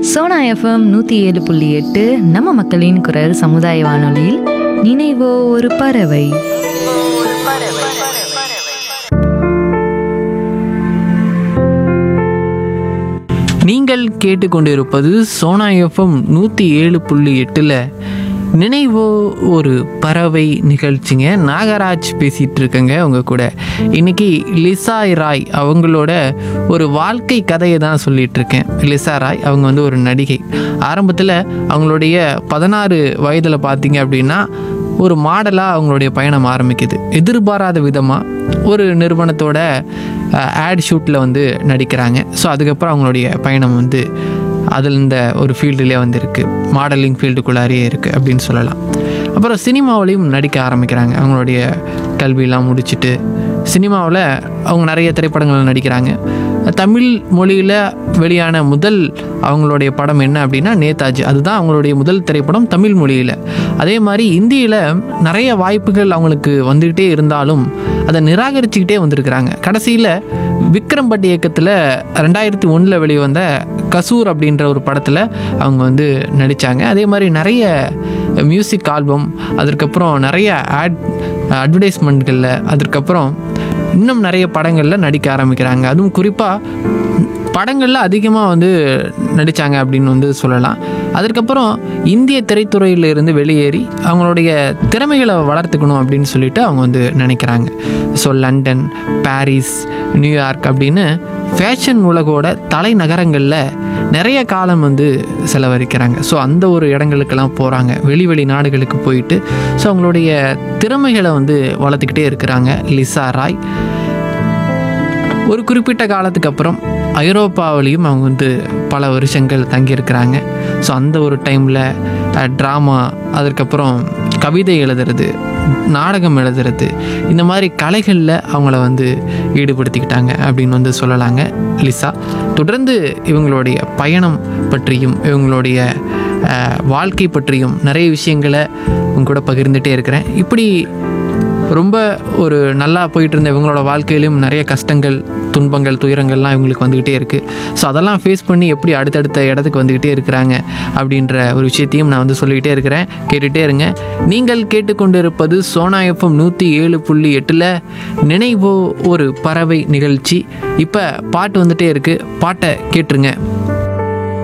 Sona FM நூற்றி ஏழு புள்ளி எட்டு நம்ம மக்களின் குரல் சமுதாய வானொலியில் நினைவோ ஒரு பறவை நீங்கள் கேட்டுக்கொண்டிருப்பது சோனா எஃப்எம் நூற்றி ஏழு புள்ளி எட்டில் நினைவோ ஒரு பறவை நிகழ்ச்சிங்க நாகராஜ் பேசிகிட்டு இருக்கேங்க உங்கள் கூட இன்னைக்கு லிசா ராய் அவங்களோட ஒரு வாழ்க்கை கதையை தான் சொல்லிட்டு இருக்கேன் லிசா ராய் அவங்க வந்து ஒரு நடிகை ஆரம்பத்தில் அவங்களுடைய பதினாறு வயதில் பார்த்தீங்க அப்படின்னா ஒரு மாடலாக அவங்களுடைய பயணம் ஆரம்பிக்குது எதிர்பாராத விதமாக ஒரு நிறுவனத்தோட ஆட் ஷூட்டில் வந்து நடிக்கிறாங்க ஸோ அதுக்கப்புறம் அவங்களுடைய பயணம் வந்து அதில் இந்த ஒரு ஃபீல்டுலேயே வந்து இருக்குது மாடலிங் ஃபீல்டுக்குள்ளாரியே இருக்குது அப்படின்னு சொல்லலாம் அப்புறம் சினிமாவிலையும் நடிக்க ஆரம்பிக்கிறாங்க அவங்களுடைய கல்வியெல்லாம் முடிச்சுட்டு சினிமாவில் அவங்க நிறைய திரைப்படங்கள் நடிக்கிறாங்க தமிழ் மொழியில் வெளியான முதல் அவங்களுடைய படம் என்ன அப்படின்னா நேதாஜி அதுதான் அவங்களுடைய முதல் திரைப்படம் தமிழ் மொழியில் அதே மாதிரி இந்தியில் நிறைய வாய்ப்புகள் அவங்களுக்கு வந்துக்கிட்டே இருந்தாலும் அதை நிராகரிச்சுக்கிட்டே வந்திருக்கிறாங்க கடைசியில் விக்ரம் பட் இயக்கத்தில் ரெண்டாயிரத்தி ஒன்றில் வெளிவந்த கசூர் அப்படின்ற ஒரு படத்தில் அவங்க வந்து நடித்தாங்க அதே மாதிரி நிறைய மியூசிக் ஆல்பம் அதுக்கப்புறம் நிறைய ஆட் அட்வர்டைஸ்மெண்ட்களில் அதுக்கப்புறம் இன்னும் நிறைய படங்களில் நடிக்க ஆரம்பிக்கிறாங்க அதுவும் குறிப்பாக படங்களில் அதிகமாக வந்து நடித்தாங்க அப்படின்னு வந்து சொல்லலாம் அதுக்கப்புறம் இந்திய திரைத்துறையில இருந்து வெளியேறி அவங்களுடைய திறமைகளை வளர்த்துக்கணும் அப்படின்னு சொல்லிட்டு அவங்க வந்து நினைக்கிறாங்க ஸோ லண்டன் பாரிஸ் நியூயார்க் அப்படின்னு ஃபேஷன் உலகோட தலைநகரங்களில் நிறைய காலம் வந்து செலவழிக்கிறாங்க ஸோ அந்த ஒரு இடங்களுக்கெல்லாம் போகிறாங்க வெளி வெளி நாடுகளுக்கு போயிட்டு ஸோ அவங்களுடைய திறமைகளை வந்து வளர்த்துக்கிட்டே இருக்கிறாங்க லிசா ராய் ஒரு குறிப்பிட்ட காலத்துக்கு அப்புறம் ஐரோப்பாவிலையும் அவங்க வந்து பல வருஷங்கள் தங்கியிருக்கிறாங்க ஸோ அந்த ஒரு டைமில் ட்ராமா அதுக்கப்புறம் கவிதை எழுதுறது நாடகம் எழுதுறது இந்த மாதிரி கலைகளில் அவங்கள வந்து ஈடுபடுத்திக்கிட்டாங்க அப்படின்னு வந்து சொல்லலாங்க லிசா தொடர்ந்து இவங்களுடைய பயணம் பற்றியும் இவங்களுடைய அஹ், வாழ்க்கை பற்றியும் நிறைய விஷயங்களை உங்க கூட பகிர்ந்துட்டே இருக்கிறேன் இப்படி ரொம்ப ஒரு நல்லா போயிட்டு இருந்த இவங்களோட வாழ்க்கையிலும் நிறைய கஷ்டங்கள் துன்பங்கள் துயரங்கள்லாம் இவங்களுக்கு வந்துக்கிட்டே இருக்குது ஸோ அதெல்லாம் ஃபேஸ் பண்ணி எப்படி அடுத்தடுத்த இடத்துக்கு வந்துக்கிட்டே இருக்கிறாங்க அப்படின்ற ஒரு விஷயத்தையும் நான் வந்து சொல்லிக்கிட்டே இருக்கிறேன் கேட்டுகிட்டே இருங்க நீங்கள் கேட்டுக்கொண்டிருப்பது சோனா எஃப்எம் நூற்றி ஏழு புள்ளி எட்டில் நினைவோ ஒரு பறவை நிகழ்ச்சி இப்போ பாட்டு வந்துட்டே இருக்குது பாட்டை கேட்டுருங்க